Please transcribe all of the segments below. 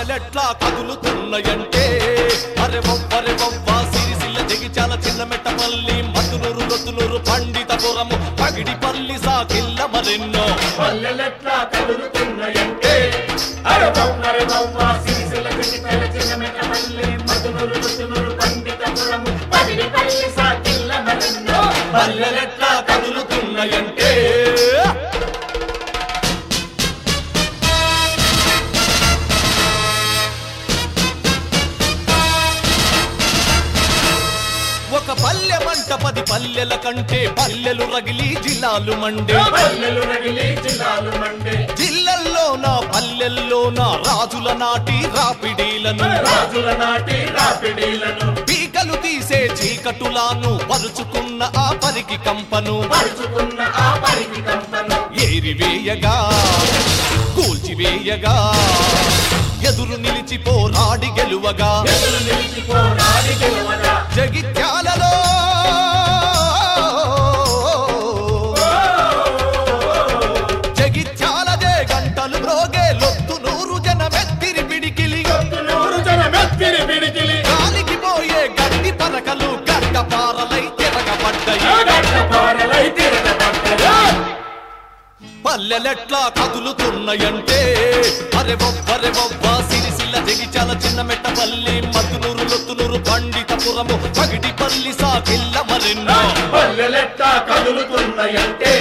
పల్లెలెట్లా కదులుతున్నాయంటే అరే వవ్వరే వవ్వ సిరిసిల్ల జగిచాల చిన్న మెట్టపల్లి మధునూరు రొత్తునూరు పండితపురము పగిడిపల్లి సాకిల్ల మరెన్నో పల్లెలెట్లా కదులుతున్నాయంటే అరవమ్మరి బొమ్మ సిరిసిల్ల కృషిపేల చిన్న మెట్టపల్లి మధునూరు రుతునూరు పండితపురము పదిడిపల్లి సాకిల్ల మరెన్నో పల్లెలెట్లా కదులుతున్నాయంటే ఒక పల్లె మంట పది పల్లెల కంటే పల్లెలు రగిలి జిల్లాలు మండే పల్లెలు రగిలి జిల్లాలు మండే జిల్లల్లోన పల్లెల్లోన రాజుల నాటి రాపిడీలను రాజుల నాటి రాపిడీలను పీకలు తీసే చీకటులాను పరుచుకున్న ఆ పరికి కంపను పరుచుకున్న ఆ పరికి కంపను ఏరివేయగా కూల్చివేయగా ఎదురు నిలిచి పోరాడి గెలువగా ఎదురు నిలిచి పోరాడి గెలవగా జగిత్యాలలో జగిత్యాలదే గంటలు మ్రోగే లొత్తు నూరు జనమెత్తిరి పిడికిలి నూరు జన మెత్తిరి పిడికిలి గాలికి పోయే గడ్డి పరకలు గడ్డపారలై తిరగబడ్డాయి గడ్డ పారలై తిరగబడ్డయా పల్లెలెట్లా కదులుతున్నాయంటే అరే బొబ్బరే బొబ్బ సిరిసిల్ల జగిచాల చిన్న మెట్టపల్లి మద్దునూరు లొత్తునూరు పండితపురము పగిడిపల్లి సాకిల్ల మరెన్నో పల్లెలెట్లా కదులుతున్నాయంటే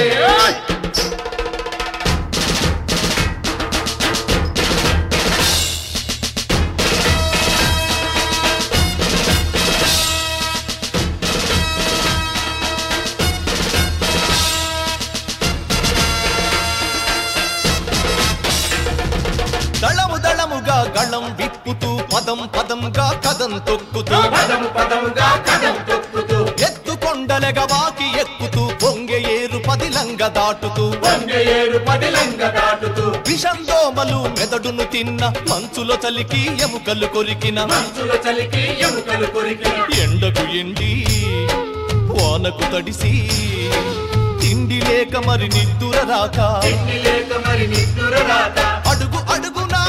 దళము దళముగా గళం విప్పుతూ పదం పదంగా కదం తొక్కుతూ పదము పదముగా కదం తొక్కుతూ ఎత్తుకొండలెగ వాకి ఎక్కుతూ పొంగె ఏరు పదిలంగ దాటుతూ వంగ ఏరు పదిలంగ దాటుతూ విషం దోమలు మెదడును తిన్న మంచులో చలికి ఎముకలు కొరికిన మంచుల చలికి ఎముకలు కొరికి ఎండకు ఎండి వానకు తడిసి తిండి లేక మరి నిద్దుర రాక తిండి లేక మరి నిద్దుర రాక అడుగు అడుగునా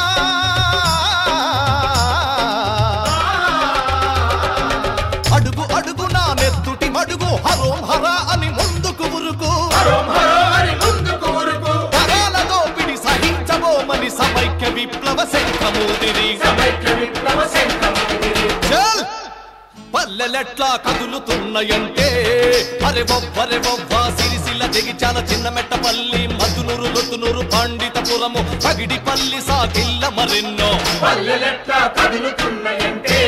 అడుగు అడుగునా నెత్తుటి మడుగు హరోం హరా అని ముందుకు ఉరుకు హరోం హరో అని ముందుకు ఉరుకు తరాల దోపిడి సహించబోమని సమైక్య విప్లవ శంఖమూదిరి సమైక్య విప్లవ శంఖమూదిరి చల్ పల్లెలెట్లా కదులుతున్నాయంటే అరే బొబ్బరే బొబ్బ సిరిసిల్ల జగిచాల చిన్న మెట్టపల్లి మధునూరు లొత్తునూరు పండితపురము పగిడిపల్లి సాకిల్ల మరెన్నో పల్లెలెట్లా కదులుతున్నాయంటే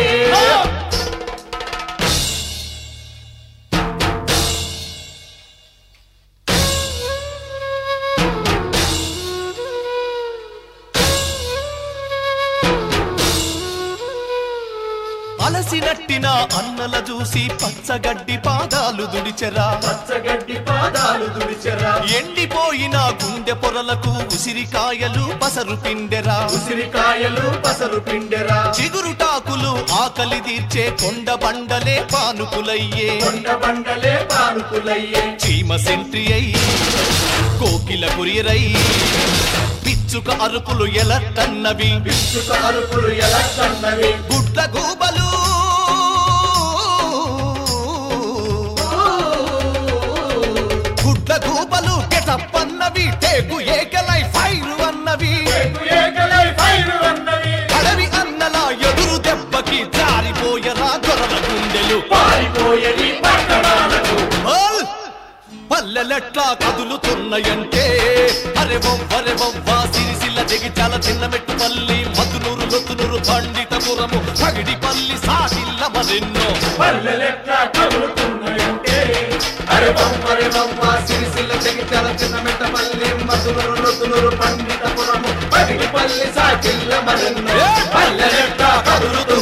అలసినట్టిన అన్నల చూసి పచ్చగడ్డి పాదాలు దుడిచెరా పచ్చగడ్డి పాదాలు దుడిచెరా ఎండిపోయిన గుండె పొరలకు ఉసిరికాయలు పసరు పిండెరా ఉసిరికాయలు పసరు పిండెరా చిగురుటాకులు ఆకలి తీర్చే కొండ బండలే పానుకులయ్యే కొండ బండలే పానుకులయ్యే చీమ సెంట్రి అయి కోకిల కురియరై పిచ్చుక అరుపులు ఎలట్టన్నవి విసుక అరుపులు ఎలా కన్నవి గుడ్ల గూబలు గుడ్ల గూబలు గెటప్పన్నవి టేకు ఏకలై ఫైరు అన్నవి ఏకలై ఫైరు అన్నవి అడవి అన్నల ఎదురు దెబ్బకి జారిపోయరా గొర్రెల గుండెలు పారిపోయేది పట్టణాలకు ఓల్! పల్లెలెట్లా కదులుతున్నాయంటే అరే బొవ్వరే బొవ్వ సిరిసిల్ల జగిచాల చిన్న మెట్టుపల్లి మధునూరు లొత్తునూరు పండితపురము పగిడిపల్లి సాగిల్ల మరెన్నో పల్లెలెట్లా కదులుతున్నాయంటే అరే బొమ్మరే బొమ్మ సిరిసిల్ల జగిత్యాల చిన్న మెట్టపల్లి మధునూరు నొత్తునూరు పండితపురము పగిడిపల్లి సాకిల్ల మరెన్నో ఏ పల్లెలెట్లా కదులుతున్నాయంటే